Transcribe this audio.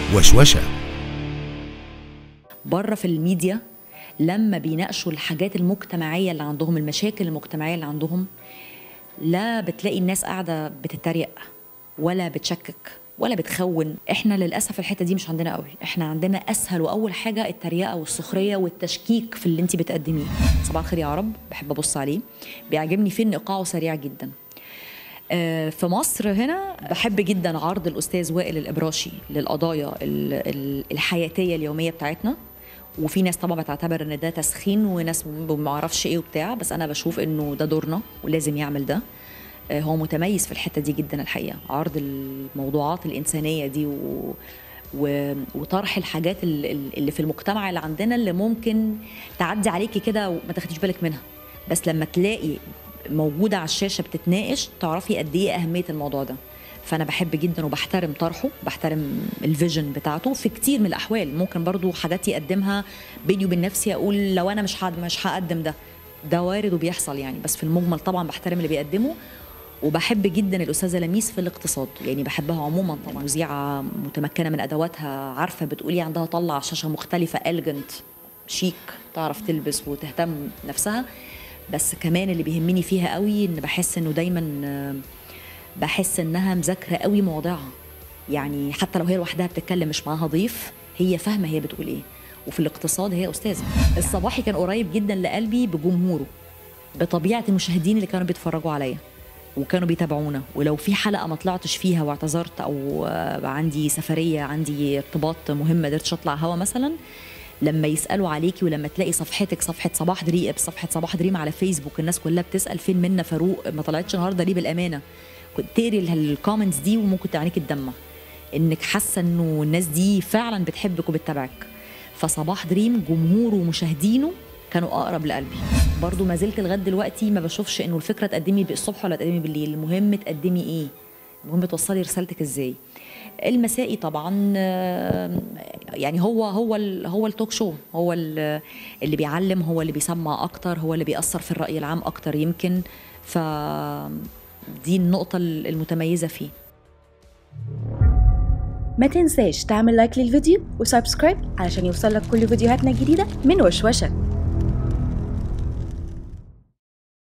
وشوشة بره في الميديا لما بيناقشوا الحاجات المجتمعيه اللي عندهم المشاكل المجتمعيه اللي عندهم لا بتلاقي الناس قاعده بتتريق ولا بتشكك ولا بتخون احنا للاسف الحته دي مش عندنا قوي احنا عندنا اسهل واول حاجه التريقه والسخريه والتشكيك في اللي انت بتقدميه صباح الخير يا عرب بحب ابص عليه بيعجبني فيه ان ايقاعه سريع جدا آه، في مصر هنا بحب جدا عرض الاستاذ وائل الابراشي للقضايا ال- ال- الحياتيه اليوميه بتاعتنا وفي ناس طبعا بتعتبر ان ده تسخين وناس ما اعرفش ايه وبتاع بس انا بشوف انه ده دورنا ولازم يعمل ده آه، هو متميز في الحته دي جدا الحقيقه عرض الموضوعات الانسانيه دي و... و... وطرح الحاجات ال- ال- اللي في المجتمع اللي عندنا اللي ممكن تعدي عليكي كده وما تاخديش بالك منها بس لما تلاقي موجوده على الشاشه بتتناقش تعرفي قد ايه اهميه الموضوع ده فانا بحب جدا وبحترم طرحه بحترم الفيجن بتاعته في كتير من الاحوال ممكن برضو حاجات يقدمها بيني وبين نفسي اقول لو انا مش حد مش هقدم ده ده وارد وبيحصل يعني بس في المجمل طبعا بحترم اللي بيقدمه وبحب جدا الاستاذه لميس في الاقتصاد يعني بحبها عموما طبعا مذيعه متمكنه من ادواتها عارفه بتقولي عندها طلع شاشه مختلفه الجنت شيك تعرف تلبس وتهتم بنفسها بس كمان اللي بيهمني فيها قوي ان بحس انه دايما آه، بحس انها مذاكره قوي مواضيعها يعني حتى لو هي لوحدها بتتكلم مش معاها ضيف هي فاهمه هي بتقول ايه وفي الاقتصاد هي استاذه الصباحي كان قريب جدا لقلبي بجمهوره بطبيعه المشاهدين اللي كانوا بيتفرجوا عليا وكانوا بيتابعونا ولو في حلقه ما طلعتش فيها واعتذرت او آه، عندي سفريه عندي ارتباط مهم ما قدرتش اطلع هوا مثلا لما يسالوا عليكي ولما تلاقي صفحتك صفحه صباح دريم صفحه صباح دريم على فيسبوك الناس كلها بتسال فين منا فاروق ما طلعتش النهارده ليه بالامانه كنت تقري الكومنتس دي وممكن تعانيك الدمه انك حاسه انه الناس دي فعلا بتحبك وبتتابعك فصباح دريم جمهوره ومشاهدينه كانوا اقرب لقلبي برضو ما زلت لغايه دلوقتي ما بشوفش انه الفكره تقدمي الصبح ولا تقدمي بالليل المهم تقدمي ايه المهم توصلي رسالتك ازاي المسائي طبعا آه، يعني هو هو ال- هو التوك شو هو ال- اللي بيعلم هو اللي بيسمع اكتر هو اللي بيأثر في الرأي العام اكتر يمكن ف دي النقطة المتميزة فيه ما تنساش تعمل لايك للفيديو وسبسكرايب علشان يوصلك كل فيديوهاتنا الجديدة من وشوشة